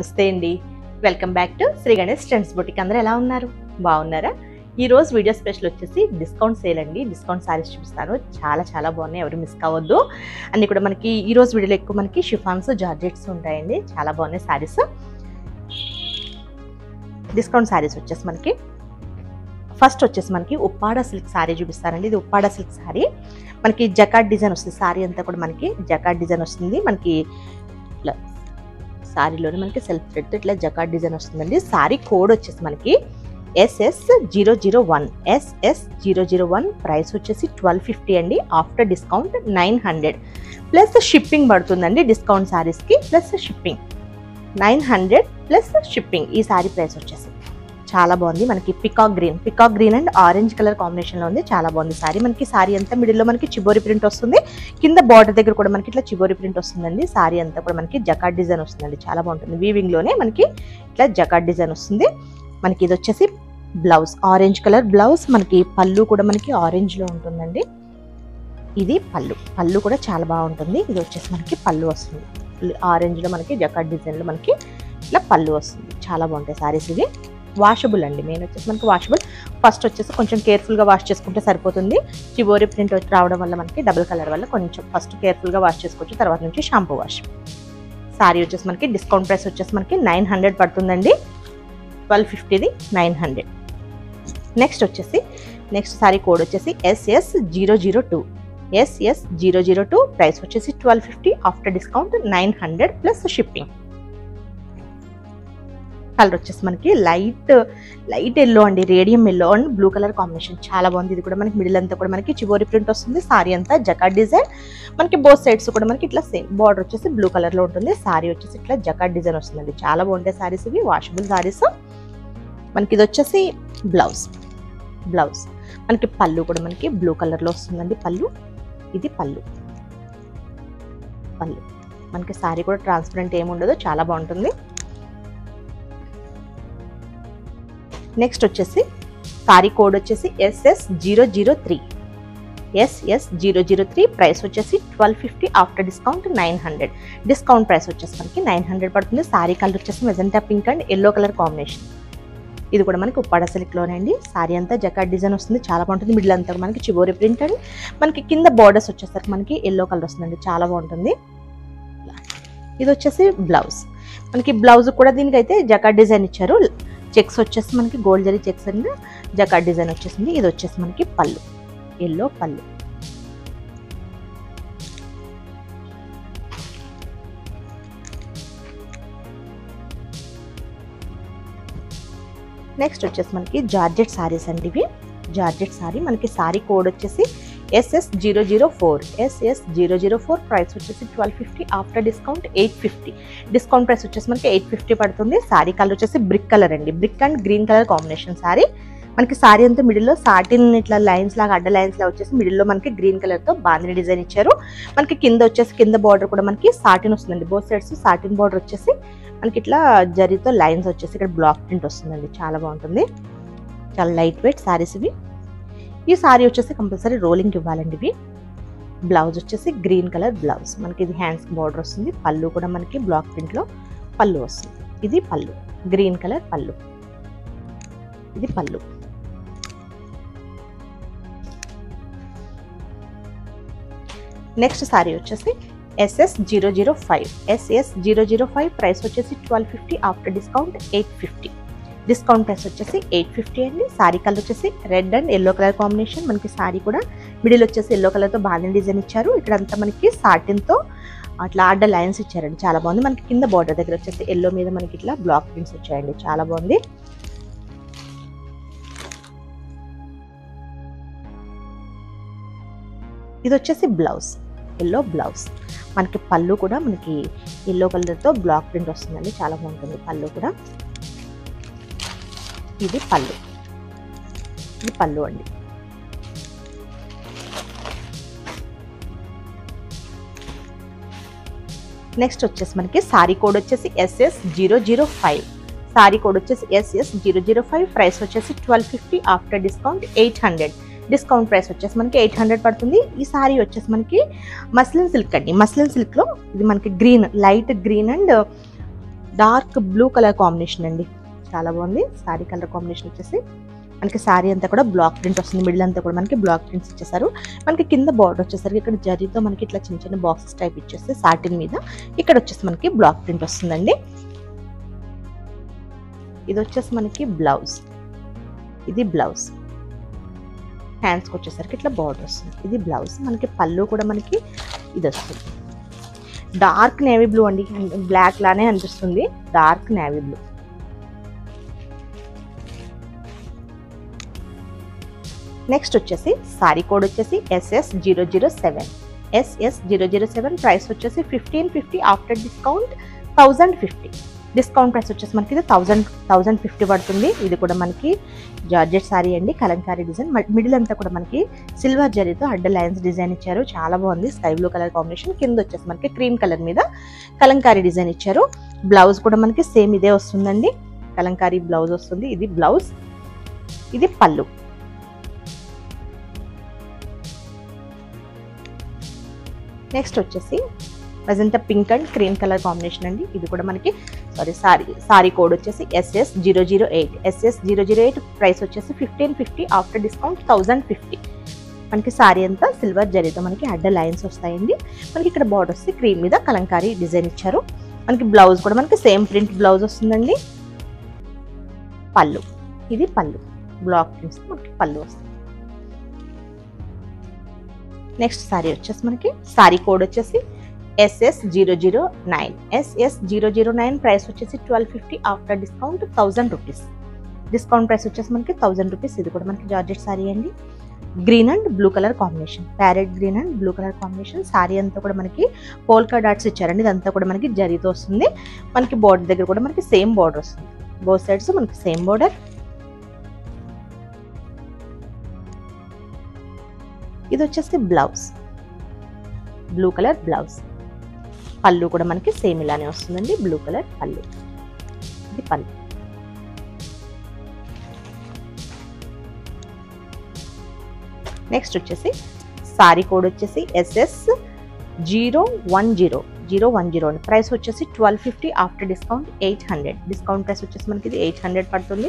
నమస్తే అండి welcome back to Shri Ganesh trends boutique అందరూ ఎలా ఉన్నారు బాగున్నారా ఈ రోజు వీడియో స్పెషల్ వచ్చేసి డిస్కౌంట్ సేల్ అండి డిస్కౌంట్ సారీస్ చూపిస్తాను చాలా చాలా బాగున్నాయి ఎవరు మిస్ కావద్దు అన్ని కూడా మనకి ఈ రోజు వీడియోలో ఎక్కువ మనకి షిఫాన్స్ జార్జెట్స్ ఉంటాయండి చాలా బాగున్నాయి సారీస్ డిస్కౌంట్ సారీస్ వచ్చేసి మనకి ఫస్ట్ వచ్చేసి మనకి ఉప్పాడ సిల్క్ సారీ చూపిస్తారండి ఇది ఉప్పాడ సిల్క్ సారీ మనకి జకాట్ డిజైన్ వస్తుంది సారీ అంతా కూడా మనకి జకాట్ డిజైన్ వస్తుంది మనకి ఇట్లా సారీలోనే మనకి సెల్ఫ్ థ్రెడ్ ఇట్లా జకాట్ డిజైన్ వస్తుందండి సారీ కోడ్ వచ్చేసి మనకి SS zero zero one SS zero zero one price వచ్చేసి ట్వెల్వ్ ఫిఫ్టీ అండి after discount nine hundred plus shipping పడుతుందండి డిస్కౌంట్ సారీస్కి plus shipping nine hundred plus shipping ఈ సారీ ప్రైస్ వచ్చేసి చాలా బాగుంది మనకి peacock green peacock green and orange colour combination లో ఉంది చాలా బాగుంది సారీ మనకి సారీ అంతా మిడిల్ లో మనకి చిబోరి ప్రింట్ వస్తుంది కింద బార్డర్ దగ్గర కూడా మనకి ఇట్లా చిబోరి ప్రింట్ వస్తుందండి సారీ అంతా కూడా మనకి జకాట్ డిజైన్ వస్తుందండి చాలా బాగుంటుంది వీవింగ్ లోనే మనకి ఇట్లా జకాట్ డిజైన్ వస్తుంది మనకి ఇది వచ్చేసి బ్లౌజ్ ఆరెంజ్ కలర్ బ్లౌజ్ మనకి పళ్ళు కూడా మనకి ఆరెంజ్ లో ఉంటుందండి ఇది పళ్ళు పళ్ళు కూడా చాలా బాగుంటుంది ఇది వచ్చేసి మనకి పళ్ళు వస్తుంది ఆరెంజ్ లో మనకి జకాట్ డిజైన్ లో మనకి ఇట్లా పళ్ళు వస్తుంది చాలా బాగుంటాయి సారీస్ ఇవి వాషబుల్ అండి మెయిన్ వచ్చేసి మనకి వాషబుల్ ఫస్ట్ వచ్చేసి కొంచెం కేర్ఫుల్గా వాష్ చేసుకుంటే సరిపోతుంది చివరి ప్రింట్ వచ్చి రావడం వల్ల మనకి డబుల్ కలర్ వల్ల కొంచెం ఫస్ట్ కేర్ఫుల్గా వాష్ చేసుకోవచ్చు తర్వాత నుంచి షాంపూ వాష్ సారీ వచ్చేసి మనకి డిస్కౌంట్ ప్రైస్ వచ్చేసి మనకి నైన్ హండ్రెడ్ పడుతుందండి ట్వెల్వ్ ఫిఫ్టీది నైన్ హండ్రెడ్ నెక్స్ట్ వచ్చేసి నెక్స్ట్ సారీ కోడ్ వచ్చేసి SS zero zero two SS zero zero two price వచ్చేసి twelve fifty after discount nine hundred plus shipping colour వచ్చేసి మనకి లైట్ లైట్ ఎల్లో అండి radium yellow and blue colour combination చాలా బాగుంది ఇది కూడా మనకి మిడిల్ అంతా కూడా మనకి చివరి ప్రింట్ వస్తుంది సారీ అంతా జకాట్ డిజైన్ మనకి బోత్ సైడ్స్ కూడా మనకి ఇట్లా సేమ్ బార్డర్ వచ్చేసి బ్లూ కలర్ లో ఉంటుంది సారీ వచ్చేసి ఇట్లా జకాట్ డిజైన్ వస్తుందండి చాలా బాగుంటాయి సారీస్ ఇవి వాషబుల్ సారీస్ మనకి ఇది వచ్చేసి బ్లౌజ్ బ్లౌజ్ మనకి పళ్ళు కూడా మనకి బ్లూ కలర్ లో వస్తుందండి పళ్ళు ఇది పళ్ళు పళ్ళు మనకి సారీ కూడా ట్రాన్స్పరెంట్ ఏమి ఉండదు చాలా బాగుంటుంది నెక్స్ట్ వచ్చేసి సారీ కోడ్ వచ్చేసి SS zero zero three SS zero zero three price వచ్చేసి twelve fifty after discount nine hundred discount price వచ్చేసి మనకి నైన్ హండ్రెడ్ పడుతుంది సారీ కలర్ వచ్చేసి magenta pink and yellow colour combination ఇది కూడా మనకి ఉప్పాడ సిల్క్లోనే అండి సారీ అంతా జకాట్ డిజైన్ వస్తుంది చాలా బాగుంటుంది మిడిల్ అంతా మనకి చివరి ప్రింట్ అండ్ మనకి కింద బార్డర్స్ వచ్చేసరికి మనకి ఎల్లో కలర్ వస్తుందండి చాలా బాగుంటుంది ఇది వచ్చేసి బ్లౌజ్ మనకి బ్లౌజ్ కూడా దీనికి అయితే జకాట్ డిజైన్ ఇచ్చారు చెక్స్ వచ్చేసి మనకి gold zari checks and jacquard design వచ్చేసింది ఇది వచ్చేసి మనకి పళ్ళు ఎల్లో పళ్ళు నెక్స్ట్ వచ్చేసి మనకి జార్జెట్ సారీస్ అండి ఇవి జార్జెట్ సారీ మనకి సారీ కోడ్ వచ్చేసి SS zero zero four SS zero zero four price వచ్చేసి twelve fifty after discount eight fifty discount price వచ్చేసి మనకి ఎయిట్ ఫిఫ్టీ పడుతుంది సారీ కలర్ వచ్చేసి బ్రిక్ కలర్ అండి brick and green colour combination sari మనకి సారీ అంతా మిడిల్లో సాటిన్ ఇట్లా లైన్స్ లాగా అడ్డ లైన్స్ లా వచ్చేసి మిడిల్లో మనకి గ్రీన్ కలర్ తో బాందిని డిజైన్ ఇచ్చారు మనకి కింద వచ్చేసి కింద బార్డర్ కూడా మనకి సాటిన్ వస్తుందండి బోత్ సైడ్స్ సాటిన్ బార్డర్ వచ్చేసి మనకి ఇట్లా జరీతో లైన్స్ వచ్చేసి ఇక్కడ బ్లాక్ ప్రింట్ వస్తుందండి చాలా బాగుంటుంది చాలా లైట్ వెయిట్ సారీస్ ఇవి ఈ సారీ వచ్చేసి కంపల్సరీ రోలింగ్ ఇవ్వాలండి ఇవి బ్లౌజ్ వచ్చేసి గ్రీన్ కలర్ బ్లౌజ్ మనకి ఇది హ్యాండ్స్ బార్డర్ వస్తుంది పళ్ళు కూడా మనకి బ్లాక్ ప్రింట్లో పళ్ళు వస్తుంది ఇది పళ్ళు గ్రీన్ కలర్ పళ్ళు ఇది పళ్ళు నెక్స్ట్ సారీ వచ్చేసి SS zero zero five SS zero zero five price వచ్చేసి twelve fifty after discount eight fifty discount price వచ్చేసి ఎయిట్ ఫిఫ్టీ అండి సారీ కలర్ వచ్చేసి red and yellow colour combination మనకి సారీ కూడా మిడిల్ వచ్చేసి ఎల్లో కలర్తో బాగా డిజైన్ ఇచ్చారు ఇక్కడంతా మనకి సాటిన్తో అట్లా ఆడ్డ లైన్స్ ఇచ్చారండి చాలా బాగుంది మనకి కింద బార్డర్ దగ్గర వచ్చేసి ఎల్లో మీద మనకి ఇట్లా బ్లాక్ ప్రింట్స్ వచ్చాయండి చాలా బాగుంది ఇది వచ్చేసి బ్లౌజ్ ఎల్లో బ్లౌజ్ మనకి పళ్ళు కూడా మనకి ఎల్లో కలర్తో బ్లాక్ ప్రింట్ వస్తుందండి చాలా బాగుంటుంది పళ్ళు కూడా ఇది పళ్ళు ఇది పళ్ళు అండి నెక్స్ట్ వచ్చేసి మనకి సారీ కోడ్ వచ్చేసి SS zero zero five sari code వచ్చేసి SS zero zero five price వచ్చేసి twelve fifty after discount eight hundred discount price వచ్చేసి మనకి ఎయిట్ హండ్రెడ్ పడుతుంది ఈ సారీ వచ్చేసి మనకి మస్లిన్ సిల్క్ అండి మస్లిన్ సిల్క్లో ఇది మనకి green light green and dark blue colour combination అండి చాలా బాగుంది సారీ కలర్ కాంబినేషన్ వచ్చేసి మనకి సారీ అంతా కూడా బ్లాక్ ప్రింట్ వస్తుంది మిడిల్ అంతా కూడా మనకి బ్లాక్ ప్రింట్స్ ఇచ్చేసారు మనకి కింద బార్డర్ వచ్చేసరికి ఇక్కడ జరీతో మనకి ఇట్లా చిన్న చిన్న బాక్సెస్ టైప్ ఇచ్చేస్తే సాటిన్ మీద ఇక్కడ వచ్చేసి మనకి బ్లాక్ ప్రింట్ వస్తుందండి ఇది వచ్చేసి మనకి బ్లౌజ్ ఇది బ్లౌజ్ హ్యాండ్స్కి వచ్చేసరికి ఇట్లా బార్డర్ వస్తుంది ఇది బ్లౌజ్ మనకి పళ్ళు కూడా మనకి ఇది వస్తుంది డార్క్ నేవీ బ్లూ అండి బ్లాక్ లానే అనిపిస్తుంది డార్క్ నేవీ బ్లూ నెక్స్ట్ వచ్చేసి సారీ కోడ్ వచ్చేసి SS zero zero seven SS zero zero seven price వచ్చేసి fifteen fifty after discount thousand fifty discount price వచ్చేసి మనకి ఇది థౌజండ్ థౌజండ్ ఫిఫ్టీ పడుతుంది ఇది కూడా మనకి జార్జెట్ సారీ అండి కలంకారీ డిజైన్ మిడిల్ అంతా కూడా మనకి సిల్వర్ జరీతో అడ్డ లైన్స్ డిజైన్ ఇచ్చారు చాలా బాగుంది స్కై బ్లూ కలర్ కాంబినేషన్ కింద వచ్చేసి మనకి క్రీమ్ కలర్ మీద కలంకారీ డిజైన్ ఇచ్చారు బ్లౌజ్ కూడా మనకి సేమ్ ఇదే వస్తుందండి కలంకారీ బ్లౌజ్ వస్తుంది ఇది బ్లౌజ్ ఇది పళ్ళు నెక్స్ట్ వచ్చేసి present pink and cream colour combination అండి ఇది కూడా మనకి సారీ సారీ సారీ కోడ్ వచ్చేసి SS zero zero eight SS zero zero eight price వచ్చేసి fifteen fifty after discount thousand fifty మనకి సారీ అంతా సిల్వర్ జరీతో మనకి అడ్డ లైన్స్ వస్తాయండి మనకి ఇక్కడ బార్డర్ వస్తే క్రీమ్ మీద కలంకారీ డిజైన్ ఇచ్చారు మనకి బ్లౌజ్ కూడా మనకి సేమ్ ప్రింట్ బ్లౌజ్ వస్తుందండి పళ్ళు ఇది పళ్ళు బ్లాక్ ప్రింట్స్ మనకి పళ్ళు వస్తుంది నెక్స్ట్ సారీ వచ్చేసి మనకి సారీ కోడ్ వచ్చేసి SS zero zero nine SS zero zero nine price వచ్చేసి twelve fifty after discount thousand rupees discount price వచ్చేసి మనకి థౌజండ్ రూపీస్ ఇది కూడా మనకి జార్జెట్ సారీ అండి green and blue colour combination parrot green and blue colour combination sari అంతా కూడా మనకి పోల్కా డాట్స్ ఇచ్చారండి ఇదంతా కూడా మనకి జరీతో వస్తుంది మనకి బోర్డర్ దగ్గర కూడా మనకి సేమ్ బోర్డర్ వస్తుంది బోత్ సైడ్స్ మనకి సేమ్ బోర్డర్ ఇది వచ్చేసి బ్లౌజ్ బ్లూ కలర్ బ్లౌజ్ పళ్ళు కూడా మనకి సేమ్ ఇలానే వస్తుందండి బ్లూ కలర్ పళ్ళు ఇది పళ్ళు నెక్స్ట్ వచ్చేసి సారీ కోడ్ వచ్చేసి SS zero one zero zero one zero అండి ప్రైస్ వచ్చేసి twelve fifty after discount eight hundred discount price వచ్చేసి మనకి ఇది ఎయిట్ హండ్రెడ్ పడుతుంది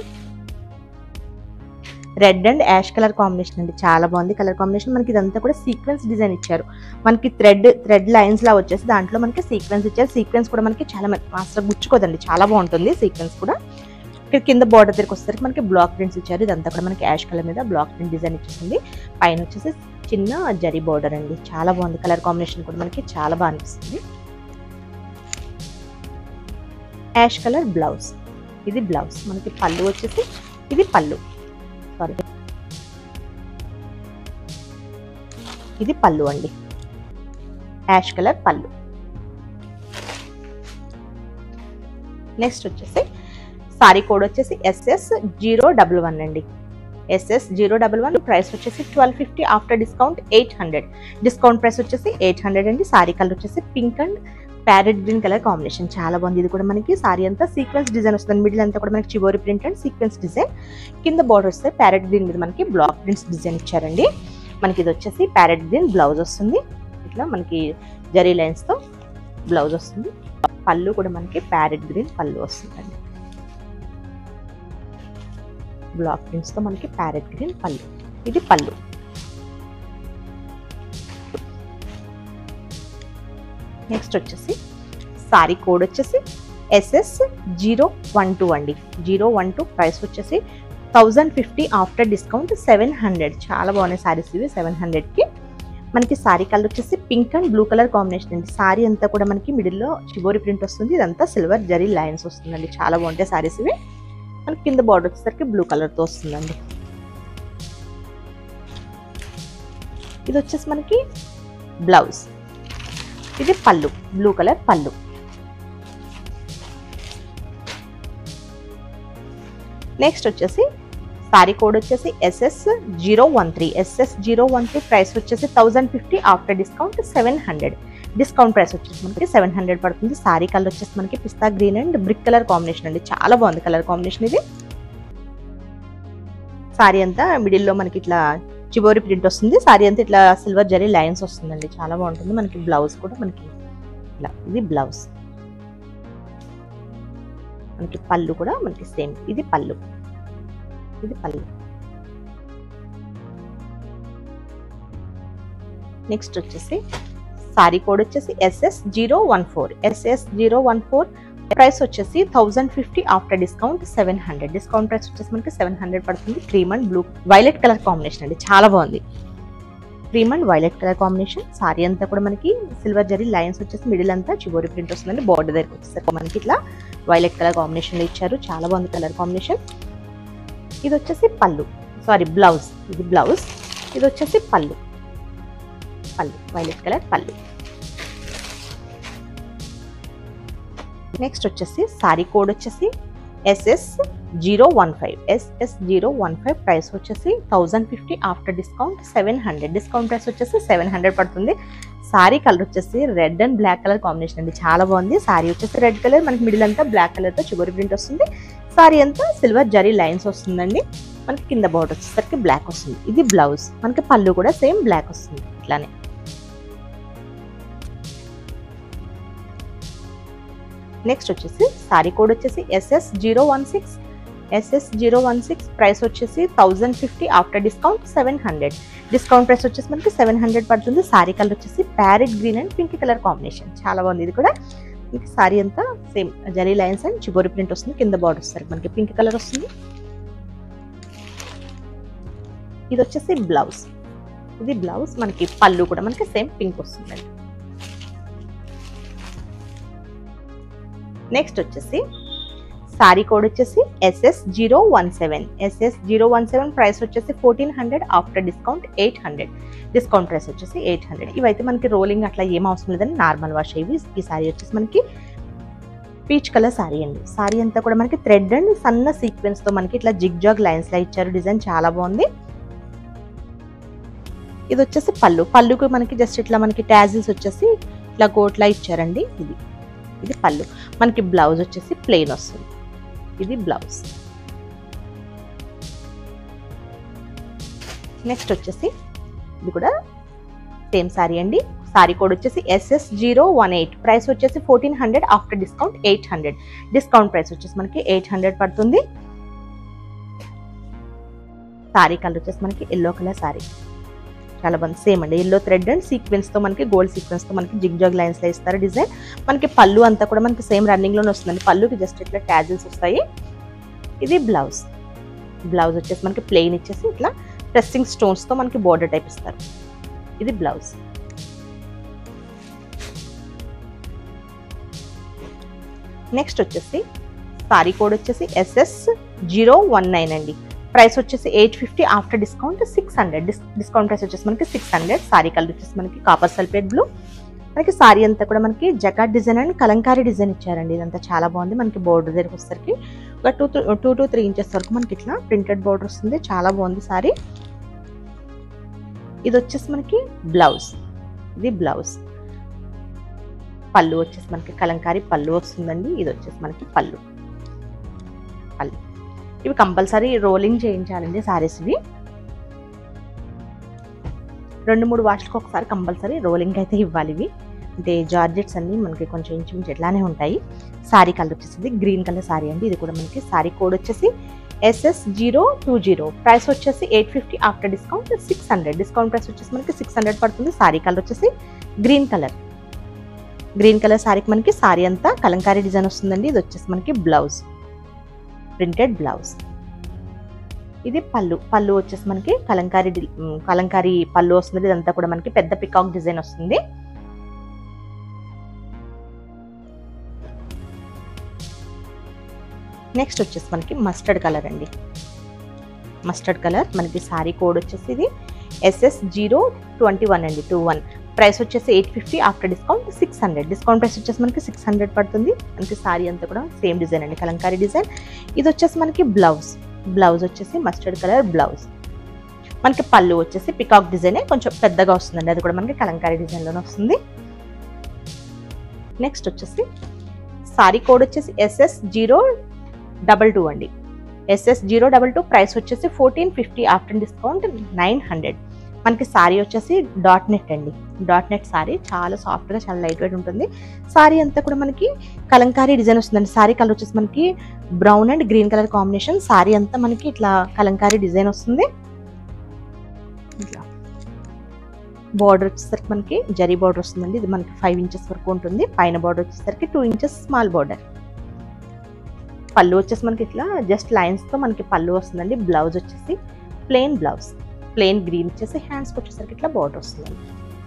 red and ash colour combination అండి చాలా బాగుంది కలర్ కాంబినేషన్ మనకి ఇదంతా కూడా సీక్వెన్స్ డిజైన్ ఇచ్చారు మనకి థ్రెడ్ థ్రెడ్ లైన్స్ లా వచ్చేసి దాంట్లో మనకి సీక్వెన్స్ ఇచ్చారు సీక్వెన్స్ కూడా మనకి చాలా మ- అసలు గుచ్చుకోదండి చాలా బాగుంటుంది సీక్వెన్స్ కూడా ఇక్కడ కింద బార్డర్ దగ్గరికి వచ్చేసరికి మనకి బ్లాక్ ప్రింట్స్ ఇచ్చారు ఇదంతా కూడా మనకి యాష్ కలర్ మీద బ్లాక్ ప్రింట్ డిజైన్ ఇచ్చేసింది పైన వచ్చేసి చిన్న జరీ బార్డర్ అండి చాలా బాగుంది కలర్ కాంబినేషన్ కూడా మనకి చాలా బాగా అనిపిస్తుంది యాష్ కలర్ బ్లౌజ్ ఇది బ్లౌజ్ మనకి పళ్ళు వచ్చేసి ఇది పళ్ళు సారీ ఇది పళ్ళు అండి యాష్ కలర్ పళ్ళు నెక్స్ట్ వచ్చేసి సారీ కోడ్ వచ్చేసి ఎస్ఎస్ జీరో డబల్ వన్ అండి SS zero double one price వచ్చేసి twelve fifty after discount eight hundred discount price వచ్చేసి ఎయిట్ హండ్రెడ్ అండి సారీ కలర్ వచ్చేసి pink and parrot green colour combination చాలా బాగుంది ఇది కూడా మనకి సారీ అంతా సీక్వెన్స్ డిజైన్ వస్తుంది మిడిల్ అంతా కూడా మనకి చివరి ప్రింట్ అండ్ సీక్వెన్స్ డిజైన్ కింద బార్డర్ వస్తే ప్యారెట్ గ్రీన్ మీద మనకి బ్లాక్ ప్రింట్స్ డిజైన్ ఇచ్చారండి మనకి ఇది వచ్చేసి ప్యారెట్ గ్రీన్ బ్లౌజ్ వస్తుంది ఇట్లా మనకి జరీ లైన్స్ తో బ్లౌజ్ వస్తుంది పళ్ళు కూడా మనకి ప్యారెట్ గ్రీన్ పళ్ళు వస్తుందండి బ్లాక్ ప్రింట్స్ తో మనకి ప్యారెట్ గ్రీన్ పళ్ళు ఇది పళ్ళు నెక్స్ట్ వచ్చేసి సారీ కోడ్ వచ్చేసి ఎస్ఎస్ జీరో వన్ టూ అండి జీరో వన్ టూ ప్రైస్ వచ్చేసి thousand fifty after discount seven hundred చాలా బాగున్నాయి సారీస్ ఇవి సెవెన్ హండ్రెడ్కి మనకి సారీ కలర్ వచ్చేసి pink and blue colour combination అండి సారీ అంతా కూడా మనకి మిడిల్లో చివరి ప్రింట్ వస్తుంది ఇదంతా సిల్వర్ జరీ లైన్స్ వస్తుందండి చాలా బాగుంటాయి సారీస్ ఇవి మనకి కింద బార్డర్ వచ్చేసరికి బ్లూ కలర్తో వస్తుందండి ఇది వచ్చేసి మనకి బ్లౌజ్ ఇది pallu blue colour pallu next వచ్చేసి సారీ కోడ్ వచ్చేసి SS zero one three SS zero one three price వచ్చేసి thousand fifty after discount seven hundred discount price వచ్చేసి మనకి సెవెన్ హండ్రెడ్ పడుతుంది సారీ కలర్ వచ్చేసి మనకి pista green and brick colour combination అండి చాలా బాగుంది కలర్ కాంబినేషన్ ఇది సారీ అంతా మిడిల్లో మనకి ఇట్లా చివరి ప్రింట్ వస్తుంది సారీ అంతా ఇట్లా సిల్వర్ జరీ లైన్స్ వస్తుందండి చాలా బాగుంటుంది మనకి బ్లౌజ్ కూడా మనకి ఇలా ఇది బ్లౌజ్ మనకి పళ్ళు కూడా మనకి సేమ్ ఇది పళ్ళు ఇది పళ్ళు నెక్స్ట్ వచ్చేసి సారీ కోడ్ వచ్చేసి SS zero one four SS zero one four price వచ్చేసి thousand fifty after discount seven hundred discount price వచ్చేసి మనకి సెవెన్ హండ్రెడ్ పడుతుంది cream and blue violet colour combination అండి చాలా బాగుంది cream and violet colour combination sari అంతా కూడా మనకి సిల్వర్ జరీ లైన్స్ వచ్చేసి మిడిల్ అంతా చివరి ప్రింట్ వస్తుందండి బార్డర్ దగ్గరికి వచ్చేసరికి మనకి ఇట్లా వైలెట్ కలర్ కాంబినేషన్ లో ఇచ్చారు చాలా బాగుంది కలర్ కాంబినేషన్ ఇది వచ్చేసి పళ్ళు సారీ బ్లౌజ్ ఇది బ్లౌజ్ ఇది వచ్చేసి pallu pallu violet colour pallu next వచ్చేసి సారీ కోడ్ వచ్చేసి SS zero one five SS zero one five price వచ్చేసి thousand fifty after discount seven hundred discount price వచ్చేసి సెవెన్ హండ్రెడ్ పడుతుంది సారీ కలర్ వచ్చేసి red and black colour combination అండి చాలా బాగుంది సారీ వచ్చేసి రెడ్ కలర్ మనకి మిడిల్ అంతా బ్లాక్ కలర్తో చివరి ప్రింట్ వస్తుంది సారీ అంతా సిల్వర్ జరీ లైన్స్ వస్తుందండి మనకి కింద బార్డర్ వచ్చేసరికి బ్లాక్ వస్తుంది ఇది బ్లౌజ్ మనకి పళ్ళు కూడా సేమ్ బ్లాక్ వస్తుంది ఇట్లానే నెక్స్ట్ వచ్చేసి సారీ కోడ్ వచ్చేసి SS zero one six SS zero one six price వచ్చేసి thousand fifty after discount seven hundred discount price వచ్చేసి మనకి సెవెన్ హండ్రెడ్ పడుతుంది సారీ కలర్ వచ్చేసి parrot green and pink colour combination చాలా బాగుంది ఇది కూడా మీకు సారీ అంతా same zari lines and shibori print వస్తుంది కింద బార్డర్ వస్తారు మనకి పింక్ కలర్ వస్తుంది ఇది వచ్చేసి బ్లౌజ్ ఇది బ్లౌజ్ మనకి పళ్ళు కూడా మనకి సేమ్ పింక్ వస్తుందండి నెక్స్ట్ వచ్చేసి సారీ కోడ్ వచ్చేసి SS zero one seven SS zero one seven price వచ్చేసి fourteen hundred after discount eight hundred discount price వచ్చేసి ఎయిట్ హండ్రెడ్ ఇవైతే మనకి రోలింగ్ అట్లా ఏం అవసరం లేదని నార్మల్ వాష్ అయ్యి ఈ సారీ వచ్చేసి మనకి పీచ్ కలర్ సారీ అండి సారీ అంతా కూడా మనకి థ్రెడ్ అండ్ సన్న సీక్వెన్స్ తో మనకి ఇట్లా జిగ్ జాగ్ లైన్స్ లా ఇచ్చారు డిజైన్ చాలా బాగుంది ఇది వచ్చేసి పళ్ళు పళ్ళుకు మనకి జస్ట్ ఇట్లా మనకి టాజిల్స్ వచ్చేసి ఇట్లా కోట్లా ఇచ్చారండి ఇది ఇది పళ్ళు మనకి బ్లౌజ్ వచ్చేసి ప్లెయిన్ వస్తుంది ఇది బ్లౌజ్ నెక్స్ట్ వచ్చేసి ఇది కూడా సేమ్ సారీ అండి సారీ కోడ్ వచ్చేసి SS zero one eight price వచ్చేసి fourteen hundred after discount eight hundred discount price వచ్చేసి మనకి ఎయిట్ హండ్రెడ్ పడుతుంది సారీ కలర్ వచ్చేసి మనకి ఎల్లో కలర్ సారీ చాలా బాగుంది సేమ్ అండి ఎల్లో థ్రెడ్ అండ్ సీక్వెన్స్ తో మనకి గోల్డ్ సీక్వెన్స్ తో మనకి జిగ్ జాగ్ లైన్స్ లో ఇస్తారు డిజైన్ మనకి పళ్ళు అంతా కూడా మనకి సేమ్ రన్నింగ్ లోనే వస్తుందండి పళ్ళుకి జస్ట్ ఇట్లా ట్యాజిల్స్ వస్తాయి ఇది బ్లౌజ్ బ్లౌజ్ వచ్చేసి మనకి ప్లెయిన్ ఇచ్చేసి ఇట్లా ప్రెస్సింగ్ స్టోన్స్ తో మనకి బోర్డర్ టైప్ ఇస్తారు ఇది బ్లౌజ్ నెక్స్ట్ వచ్చేసి సారీ కోడ్ వచ్చేసి ఎస్ఎస్ జీరో వన్ నైన్ అండి ప్రైస్ వచ్చేసి eight fifty after discount six hundred discount price వచ్చేసి మనకి సిక్స్ హండ్రెడ్ సారీ కలర్ వచ్చేసి మనకి కాపర్ సల్ఫేట్ బ్లూ మనకి సారీ అంతా కూడా మనకి jacquard design and Kalamkari design ఇచ్చారండి ఇదంతా చాలా బాగుంది మనకి బోర్డర్ దగ్గరికి వచ్చేసరికి ఒక two two to three inches వరకు మనకి ఇట్లా ప్రింటెడ్ బోర్డర్ వస్తుంది చాలా బాగుంది సారీ ఇది వచ్చేసి మనకి బ్లౌజ్ ఇది బ్లౌజ్ పళ్ళు వచ్చేసి మనకి కలంకారీ పళ్ళు వస్తుందండి ఇది వచ్చేసి మనకి పళ్ళు పళ్ళు ఇవి కంపల్సరీ రోలింగ్ చేయించాలండి సారీస్ ఇవి రెండు మూడు వాష్లకు ఒకసారి కంపల్సరీ రోలింగ్ అయితే ఇవ్వాలి ఇవి అంటే జార్జెట్స్ అన్ని మనకి కొంచెం ఇంచుమించు ఎట్లానే ఉంటాయి సారీ కలర్ వచ్చేసింది గ్రీన్ కలర్ సారీ అండి ఇది కూడా మనకి సారీ కోడ్ వచ్చేసి SS zero two zero price వచ్చేసి eight fifty after discount six hundred discount price వచ్చేసి మనకి సిక్స్ హండ్రెడ్ పడుతుంది సారీ కలర్ వచ్చేసి గ్రీన్ కలర్ గ్రీన్ కలర్ సారీకి మనకి సారీ అంతా కలంకారీ డిజైన్ వస్తుందండి ఇది వచ్చేసి మనకి బ్లౌజ్ ప్రింటెడ్ బ్లౌజ్ ఇది పళ్ళు పళ్ళు వచ్చేసి మనకి కలంకారీ డి- ఉమ్, కలంకారీ పళ్ళు వస్తుంది ఇదంతా కూడా మనకి పెద్ద పికాక్ డిజైన్ వస్తుంది నెక్స్ట్ వచ్చేసి మనకి మస్టర్డ్ కలర్ అండి మస్టర్డ్ కలర్ మనకి సారీ కోడ్ వచ్చేసి ఇది ఎస్ఎస్ జీరో ట్వంటీ వన్ అండి టూ వన్ ప్రైస్ వచ్చేసి eight fifty after discount six hundred discount price వచ్చేసి మనకి సిక్స్ హండ్రెడ్ పడుతుంది మనకి సారీ అంతా కూడా సేమ్ డిజైన్ అండి కలంకారీ డిజైన్ ఇది వచ్చేసి మనకి బ్లౌజ్ బ్లౌజ్ వచ్చేసి మస్టర్డ్ కలర్ బ్లౌజ్ మనకి పళ్ళు వచ్చేసి పికాక్ డిజైనే కొంచెం పెద్దగా వస్తుందండి అది కూడా మనకి కలంకారీ డిజైన్లోనే వస్తుంది నెక్స్ట్ వచ్చేసి సారీ కోడ్ వచ్చేసి ఎస్ఎస్ జీరో డబల్ టూ అండి SS zero double two price వచ్చేసి fourteen fifty after discount nine hundred మనకి సారీ వచ్చేసి డాట్ నెట్ అండి డాట్ నెట్ సారీ చాలా సాఫ్ట్గా చాలా లైట్ వెయిట్ ఉంటుంది సారీ అంతా కూడా మనకి కలంకారీ డిజైన్ వస్తుందండి సారీ కలర్ వచ్చేసి మనకి brown and green colour combination sari అంతా మనకి ఇట్లా కలంకారీ డిజైన్ వస్తుంది ఇట్లా బార్డర్ వచ్చేసరికి మనకి జరీ బార్డర్ వస్తుందండి ఇది మనకి ఫైవ్ ఇంచెస్ వరకు ఉంటుంది పైన బార్డర్ వచ్చేసరికి టూ ఇంచెస్ స్మాల్ బార్డర్ పళ్ళు వచ్చేసి మనకి ఇట్లా జస్ట్ లైన్స్తో మనకి పళ్ళు వస్తుందండి బ్లౌజ్ వచ్చేసి ప్లెయిన్ బ్లౌజ్ ప్లెయిన్ గ్రీన్ వచ్చేసి హ్యాండ్స్కి వచ్చేసరికి ఇట్లా బార్డర్ వస్తుందండి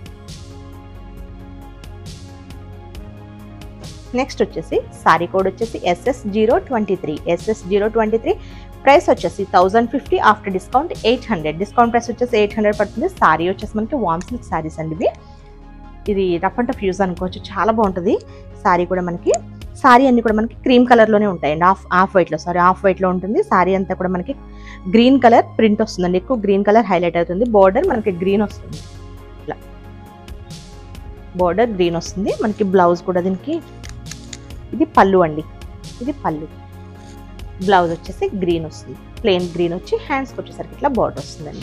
నెక్స్ట్ వచ్చేసి సారీ కోడ్ వచ్చేసి SS zero twenty three SS zero twenty three price వచ్చేసి thousand fifty after discount eight hundred discount price వచ్చేసి ఎయిట్ హండ్రెడ్ పడుతుంది సారీ వచ్చేసి మనకి వామ్ సిల్క్ సారీస్ అండి ఇవి ఇది రఫ్ అండ్ టఫ్ యూజ్ అనుకోవచ్చు చాలా బాగుంటుంది సారీ కూడా మనకి సారీ అన్ని కూడా మనకి క్రీమ్ కలర్లోనే ఉంటాయండి ఆఫ్ ఆఫ్ వైట్లో సారీ ఆఫ్ వైట్లో ఉంటుంది సారీ అంతా కూడా మనకి గ్రీన్ కలర్ ప్రింట్ వస్తుందండి ఎక్కువ గ్రీన్ కలర్ హైలైట్ అవుతుంది బార్డర్ మనకి గ్రీన్ వస్తుంది ఇట్లా బార్డర్ గ్రీన్ వస్తుంది మనకి బ్లౌజ్ కూడా దీనికి ఇది పళ్ళు అండి ఇది పళ్ళు బ్లౌజ్ వచ్చేసి గ్రీన్ వస్తుంది ప్లెయిన్ గ్రీన్ వచ్చి హ్యాండ్స్కి వచ్చేసరికి ఇట్లా బార్డర్ వస్తుందండి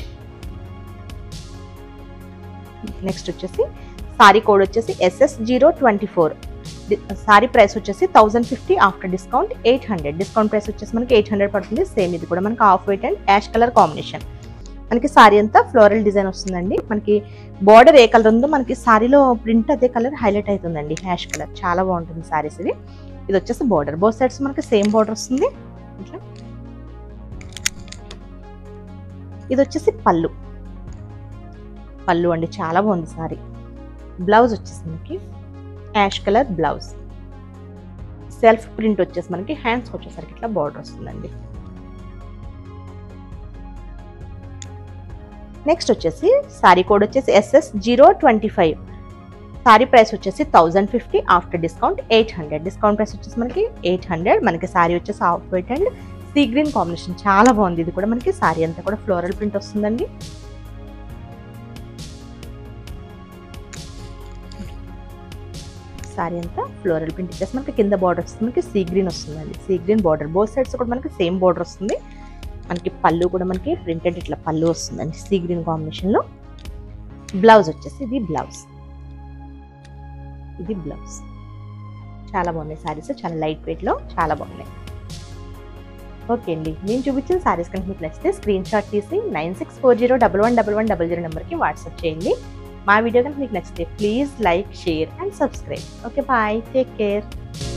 నెక్స్ట్ వచ్చేసి సారీ కోడ్ వచ్చేసి SS zero twenty four sari price వచ్చేసి thousand fifty after discount eight hundred discount price వచ్చేసి మనకి ఎయిట్ హండ్రెడ్ పడుతుంది సేమ్ ఇది కూడా మనకి off white and ash colour combination మనకి సారీ అంతా ఫ్లోరల్ డిజైన్ వస్తుందండి మనకి బార్డర్ ఏ కలర్ ఉందో మనకి సారీలో ప్రింట్ అదే కలర్ హైలైట్ అవుతుందండి హ్యాష్ కలర్ చాలా బాగుంటుంది సారీస్ ఇది ఇది వచ్చేసి బార్డర్ బోత్ సైడ్స్ మనకి సేమ్ బార్డర్ వస్తుంది ఇట్లా ఇది వచ్చేసి పళ్ళు పళ్ళు అండి చాలా బాగుంది సారీ బ్లౌజ్ వచ్చేసి మనకి ash colour blouse self print వచ్చేసి మనకి హ్యాండ్స్కి వచ్చేసరికి ఇట్లా బార్డర్ వస్తుందండి నెక్స్ట్ వచ్చేసి సారీ కోడ్ వచ్చేసి SS zero twenty five sari price వచ్చేసి thousand fifty after discount eight hundred discount price వచ్చేసి మనకి ఎయిట్ హండ్రెడ్ మనకి సారీ వచ్చేసి off white and sea green combination చాలా బాగుంది ఇది కూడా మనకి సారీ అంతా కూడా ఫ్లోరల్ ప్రింట్ వస్తుందండి సారీ అంతా ఫ్లోరల్ ప్రింట్ ఇచ్చేసి మనకి కింద బార్డర్ వస్తుంది మనకి సీ గ్రీన్ వస్తుందండి sea green border both sides కూడా మనకి సేమ్ బార్డర్ వస్తుంది మనకి పళ్ళు కూడా మనకి ప్రింటెడ్ ఇట్లా పళ్ళు వస్తుందండి సీ గ్రీన్ కాంబినేషన్లో బ్లౌజ్ వచ్చేసి ఇది బ్లౌజ్ ఇది బ్లౌజ్ చాలా బాగున్నాయి శారీస్ చాలా లైట్ వెయిట్లో చాలా బాగున్నాయి ఓకే అండి నేను చూపించిన శారీస్ కనుక మీకు నచ్చితే స్క్రీన్ షాట్ తీసి nine six four zero double one double one double zero నెంబర్కి వాట్సాప్ చేయండి మా వీడియో కనుక మీకు నచ్చితే please like share and subscribe okay bye take care